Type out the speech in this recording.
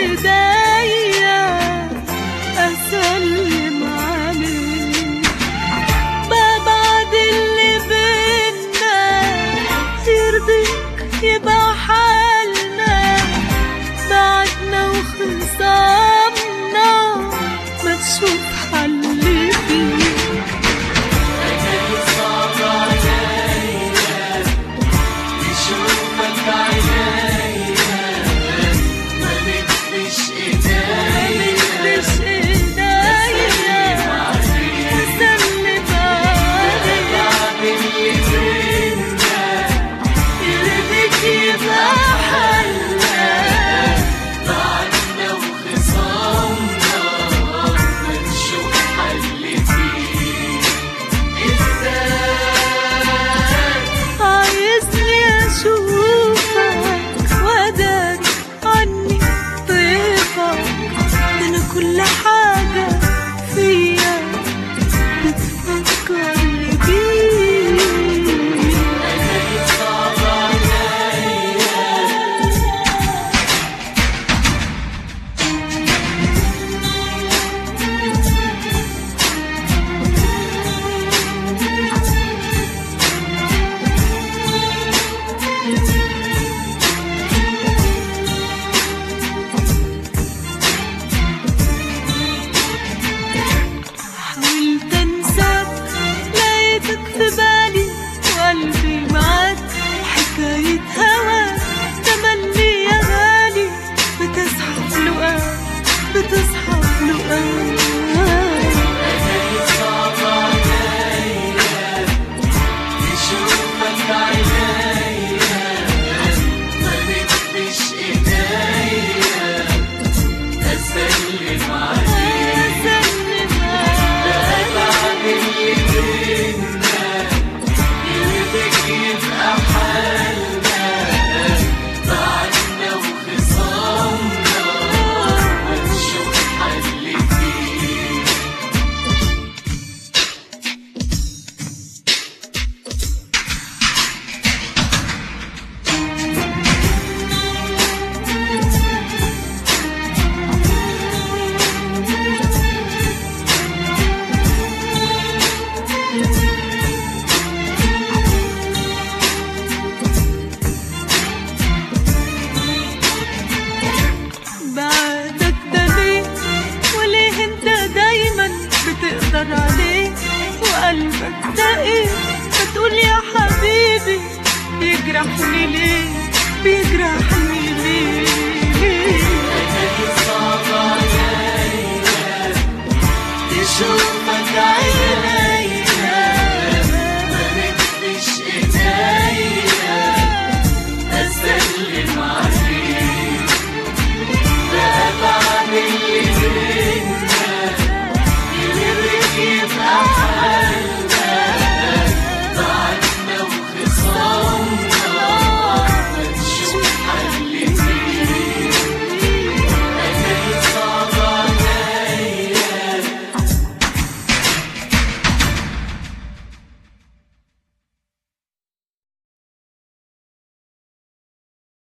ايديا اسلم عليك ببعد اللي بينا يرضيك يبقى حالنا بعدنا وخصامنا ما تشوف حل فيه مش ايديا اسلم عليك يرضيك يبقى حالنا عايزني اشوفك واداري عني طيبك ده انا كل حاجة فيا بتفكرني بيك حاولت انساك لقيتك في بالي وقلبي معاك حكاية هواك تملي يا غالي بتسحب لقاك بتسحب لقاك أسلم عليك بعدك ده ليه وليه انت دايما بتقدر عليه وقلبك ده ايه بتقول يا حبيبي بيجرحني ليه بيجرحني ليه